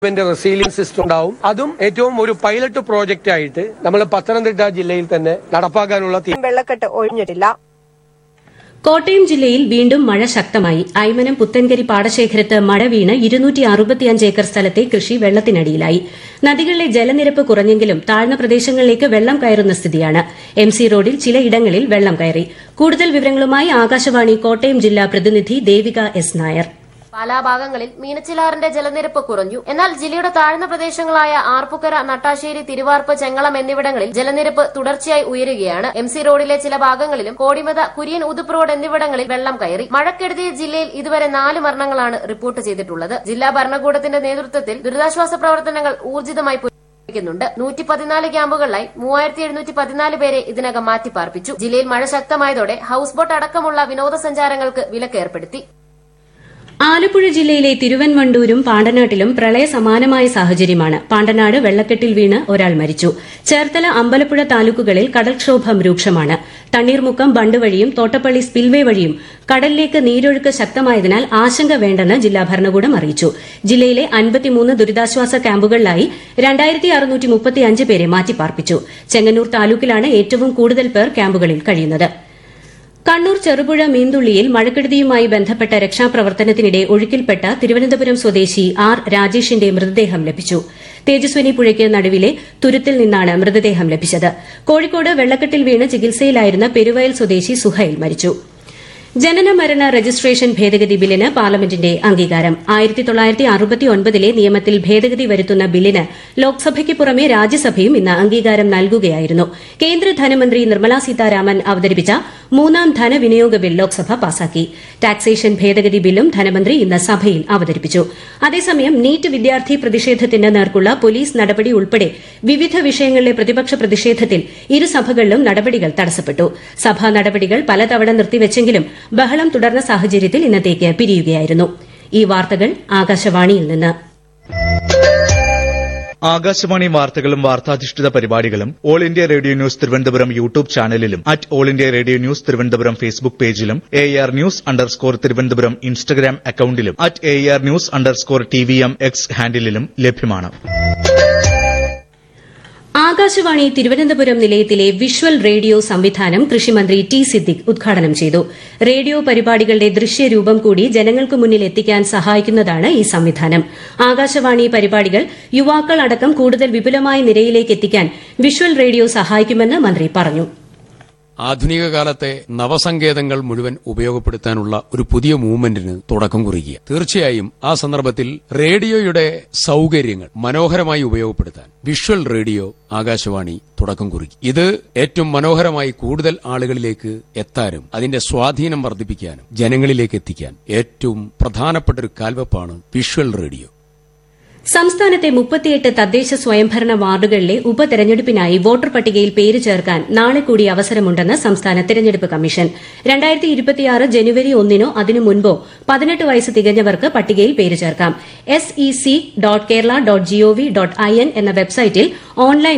government resilience system ഉണ്ടാവും അതും ഏറ്റവും ഒരു പൈലറ്റ് പ്രോജക്റ്റ് ആയിട്ട് നമ്മൾ പത്തനംതിട്ട ജില്ലയിൽ തന്നെ നടപ്പാക്കാനുള്ള തീ- വെള്ളക്കെട്ട് ഒഴിഞ്ഞിട്ടില്ല കോട്ടയം ജില്ലയിൽ വീണ്ടും മഴ ശക്തമായി ഐമനം പുത്തൻകരി പാടശേഖരത്ത് മഴ വീണ് ഇരുന്നൂറ്റി അറുപത്തിയഞ്ച് ഏക്കർ സ്ഥലത്തെ കൃഷി വെള്ളത്തിനടിയിലായി നദികളിലെ ജലനിരപ്പ് കുറഞ്ഞെങ്കിലും താഴ്ന്ന പ്രദേശങ്ങളിലേക്ക് വെള്ളം കയറുന്ന സ്ഥിതിയാണ് എം സി റോഡിൽ ചിലയിടങ്ങളിൽ വെള്ളം കയറി കൂടുതൽ വിവരങ്ങളുമായി ആകാശവാണി കോട്ടയം ജില്ലാ പ്രതിനിധി ദേവിക എസ് നായർ പാലാ ഭാഗങ്ങളിൽ മീനച്ചിലാറിന്റെ ജലനിരപ്പ് കുറഞ്ഞു എന്നാൽ ജില്ലയുടെ താഴ്ന്ന പ്രദേശങ്ങളായ ആർപ്പുക്കര നട്ടാശ്ശേരി തിരുവാർപ്പ് ചെങ്ങളം എന്നിവിടങ്ങളിൽ ജലനിരപ്പ് തുടർച്ചയായി ഉയരുകയാണ് എം സി റോഡിലെ ചില ഭാഗങ്ങളിലും കോടിമത കുര്യൻ ഉതുപ്പ് റോഡ് എന്നിവിടങ്ങളിൽ വെള്ളം കയറി മഴക്കെടുതിയ ജില്ലയിൽ ഇതുവരെ നാല് മരണങ്ങളാണ് റിപ്പോർട്ട് ചെയ്തിട്ടുള്ളത് ജില്ലാ ഭരണകൂടത്തിന്റെ നേതൃത്വത്തിൽ ദുരിതാശ്വാസ പ്രവർത്തനങ്ങൾ ഊർജിതമായി പുരോഗമിക്കുന്നുണ്ട് നൂറ്റി പതിനാല് ക്യാമ്പുകളിലായി മൂവായിരത്തി എഴുന്നൂറ്റി പതിനാല് പേരെ ഇതിനകം മാറ്റിപ്പാർപ്പിച്ചു ജില്ലയിൽ മഴ ശക്തമായതോടെ ഹൌസ് ബോട്ട് അടക്കമുള്ള വിനോദസഞ്ചാരങ്ങൾക്ക് വിലക്കേർപ്പെടുത്തി ആലപ്പുഴ ജില്ലയിലെ തിരുവൻവണ്ടൂരും പാണ്ടനാട്ടിലും പ്രളയ സമാനമായ സാഹചര്യമാണ് പാണ്ടനാട് വെള്ളക്കെട്ടിൽ വീണ് ഒരാൾ മരിച്ചു ചേർത്തല അമ്പലപ്പുഴ താലൂക്കുകളിൽ കടൽക്ഷോഭം രൂക്ഷമാണ് തണ്ണീർമുക്കം ബണ്ട് വഴിയും തോട്ടപ്പള്ളി സ്പിൽവേ വഴിയും കടലിലേക്ക് നീരൊഴുക്ക് ശക്തമായതിനാൽ ആശങ്ക വേണ്ടെന്ന് ജില്ലാ ഭരണകൂടം അറിയിച്ചു ജില്ലയിലെ അൻപത്തിമൂന്ന് ദുരിതാശ്വാസ ക്യാമ്പുകളിലായി രണ്ടായിരത്തി അറുന്നൂറ്റി മുപ്പത്തിയഞ്ച് പേരെ മാറ്റിപ്പാർപ്പിച്ചു ചെങ്ങന്നൂർ താലൂക്കിലാണ് ഏറ്റവും കൂടുതൽ പേർ ക്യാമ്പുകളിൽ കഴിയുന്നത് കണ്ണൂർ ചെറുപുഴ മീന്തുള്ളിയിൽ മഴക്കെടുതിയുമായി ബന്ധപ്പെട്ട രക്ഷാപ്രവർത്തനത്തിനിടെ ഒഴുക്കിൽപ്പെട്ട തിരുവനന്തപുരം സ്വദേശി ആർ രാജേഷിന്റെ മൃതദേഹം ലഭിച്ചു തേജസ്വിനി പുഴയ്ക്ക് നടുവിലെ തുരുത്തിൽ നിന്നാണ് മൃതദേഹം ലഭിച്ചത് കോഴിക്കോട് വെള്ളക്കെട്ടിൽ വീണ് ചികിത്സയിലായിരുന്ന പെരുവയൽ സ്വദേശി സുഹൈൽ മരിച്ചു ജനന മരണ രജിസ്ട്രേഷൻ ഭേദഗതി ബില്ലിന് പാർലമെന്റിന്റെ അംഗീകാരം ആയിരത്തി തൊള്ളായിരത്തി അറുപത്തിയൊൻപതിലെ നിയമത്തിൽ ഭേദഗതി വരുത്തുന്ന ബില്ലിന് ലോക്സഭയ്ക്ക് പുറമെ രാജ്യസഭയും ഇന്ന് അംഗീകാരം നൽകുകയായിരുന്നു കേന്ദ്ര ധനമന്ത്രി നിർമ്മലാ സീതാരാമൻ അവതരിപ്പിച്ച മൂന്നാം ധനവിനിയോഗ ബിൽ ലോക്സഭ പാസാക്കി ടാക്സേഷൻ ഭേദഗതി ബില്ലും ധനമന്ത്രി ഇന്ന് സഭയിൽ അവതരിപ്പിച്ചു അതേസമയം നീറ്റ് വിദ്യാർത്ഥി പ്രതിഷേധത്തിന് നേർക്കുള്ള പോലീസ് നടപടി ഉൾപ്പെടെ വിവിധ വിഷയങ്ങളിലെ പ്രതിപക്ഷ പ്രതിഷേധത്തിൽ ഇരുസഭകളിലും നടപടികൾ തടസ്സപ്പെട്ടു സഭാ നടപടികൾ പലതവണ നിർത്തിവെച്ചെങ്കിലും ബഹളം തുടർന്ന സാഹചര്യത്തിൽ ഇന്നത്തേക്ക് പിരിയുകയായിരുന്നു ഈ വാർത്തകൾ ആകാശവാണിയിൽ നിന്ന് ആകാശവാണി വാർത്തകളും വാർത്താധിഷ്ഠിത പരിപാടികളും all India radio news Thiruvananthapuram YouTube ചാനലിലും at all India radio news Thiruvananthapuram Facebook പേജിലും A R news underscore Thiruvananthapuram Instagram അക്കൌണ്ടിലും at A R news underscore T V M X ഹാൻഡിലും ലഭ്യമാണ് ആകാശവാണി തിരുവനന്തപുരം നിലയത്തിലെ വിഷ്വൽ റേഡിയോ സംവിധാനം കൃഷിമന്ത്രി ടി സിദ്ദിഖ് ഉദ്ഘാടനം ചെയ്തു റേഡിയോ പരിപാടികളുടെ ദൃശ്യരൂപം കൂടി ജനങ്ങൾക്ക് മുന്നിൽ എത്തിക്കാൻ സഹായിക്കുന്നതാണ് ഈ സംവിധാനം ആകാശവാണി പരിപാടികൾ യുവാക്കൾ അടക്കം കൂടുതൽ വിപുലമായ നിരയിലേക്ക് എത്തിക്കാൻ വിഷ്വൽ റേഡിയോ സഹായിക്കുമെന്ന് മന്ത്രി പറഞ്ഞു ആധുനിക കാലത്തെ നവസങ്കേതങ്ങൾ മുഴുവൻ ഉപയോഗപ്പെടുത്താനുള്ള ഒരു പുതിയ മൂവ്മെന്റിന് തുടക്കം കുറിക്കുക തീർച്ചയായും ആ സന്ദർഭത്തിൽ റേഡിയോയുടെ സൗകര്യങ്ങൾ മനോഹരമായി ഉപയോഗപ്പെടുത്താൻ വിഷ്വൽ റേഡിയോ ആകാശവാണി തുടക്കം കുറിക്കും ഇത് ഏറ്റവും മനോഹരമായി കൂടുതൽ ആളുകളിലേക്ക് എത്താനും അതിന്റെ സ്വാധീനം വർദ്ധിപ്പിക്കാനും ജനങ്ങളിലേക്ക് എത്തിക്കാൻ ഏറ്റവും പ്രധാനപ്പെട്ട ഒരു കാൽവെപ്പാണ് വിഷ്വൽ റേഡിയോ സംസ്ഥാനത്തെ മുപ്പത്തിയെട്ട് തദ്ദേശ സ്വയംഭരണ വാർഡുകളിലെ ഉപതെരഞ്ഞെടുപ്പിനായി വോട്ടർ പട്ടികയിൽ പേര് ചേർക്കാൻ നാളെ കൂടി അവസരമുണ്ടെന്ന് സംസ്ഥാന തെരഞ്ഞെടുപ്പ് കമ്മീഷൻ രണ്ടായിരത്തി ഇരുപത്തിയാറ് ജനുവരി ഒന്നിനോ അതിനു മുൻപോ പതിനെട്ട് വയസ്സ് തികഞ്ഞവർക്ക് പട്ടികയിൽ പേര് ചേർക്കാം S E C dot Kerala dot G O V dot I N എന്ന വെബ്സൈറ്റിൽ ഓൺലൈൻ